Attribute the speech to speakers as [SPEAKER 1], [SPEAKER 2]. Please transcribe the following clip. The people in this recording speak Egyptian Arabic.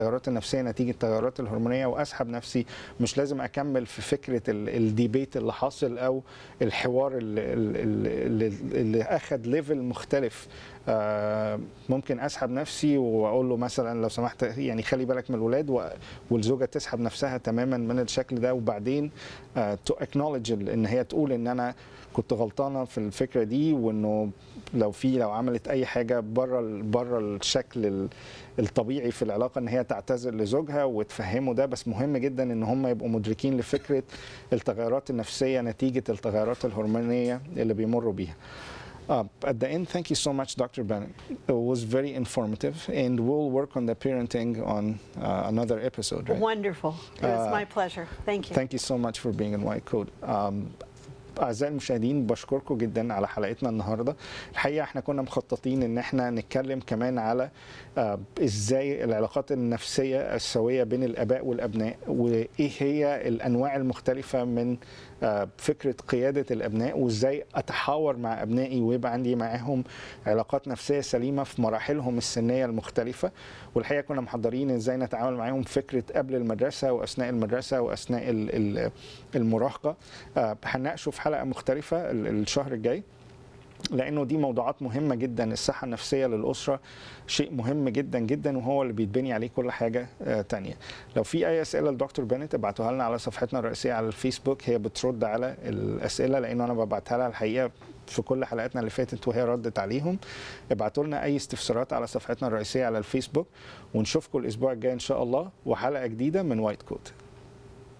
[SPEAKER 1] التغيرات النفسيه نتيجه التغيرات الهرمونيه واسحب نفسي مش لازم اكمل في فكره ال- الديبيت اللي حاصل او الحوار اللي, اللي, اللي اخذ ليفل مختلف آه، ممكن اسحب نفسي واقول له مثلا لو سمحت يعني خلي بالك من الولاد و- والزوجه تسحب نفسها تماما من الشكل ده وبعدين تو اكنولج ان هي تقول ان انا كنت غلطانه في الفكره دي وانه لو في لو عملت اي حاجه بره بره الشكل ال- الطبيعي في العلاقه ان هي تعتذر لزوجها وتفهمه ده بس مهم جدا ان هم يبقوا مدركين لفكره التغيرات النفسيه نتيجه التغيرات الهرمونيه اللي بيمروا بيها. Uh, at the end, thank you so much, Dr. Bennett. It was very informative, and we'll work on the parenting on uh, another episode. Right?
[SPEAKER 2] Wonderful. It was
[SPEAKER 1] Uh,
[SPEAKER 2] my pleasure. Thank you.
[SPEAKER 1] Thank you so much for being in White Coat. Um, أعزائي المشاهدين بشكركم جدا على حلقتنا النهاردة الحقيقة احنا كنا مخططين ان احنا نتكلم كمان على آه، ازاي العلاقات النفسية السوية بين الآباء والأبناء وإيه هي الأنواع المختلفة من آه، فكرة قيادة الأبناء وإزاي أتحاور مع أبنائي ويبقى عندي معاهم علاقات نفسية سليمة في مراحلهم السنية المختلفة والحقيقة كنا محضرين إزاي نتعامل معاهم فكرة قبل المدرسة وأثناء المدرسة وأثناء ال- ال- المراهقة آه، هنناقشه في حلقة مختلفة ال- الشهر الجاي لانه دي موضوعات مهمه جدا الصحه النفسيه للاسره شيء مهم جدا جدا وهو اللي بيتبني عليه كل حاجه آه، تانية لو في اي اسئله لدكتور بنت ابعتوها لنا على صفحتنا الرئيسيه على الفيسبوك هي بترد على الاسئله لانه انا ببعتها لها الحقيقه في كل حلقاتنا اللي فاتت وهي ردت عليهم ابعتوا لنا اي استفسارات على صفحتنا الرئيسيه على الفيسبوك ونشوفكم الاسبوع الجاي ان شاء الله وحلقه جديده من وايت كوت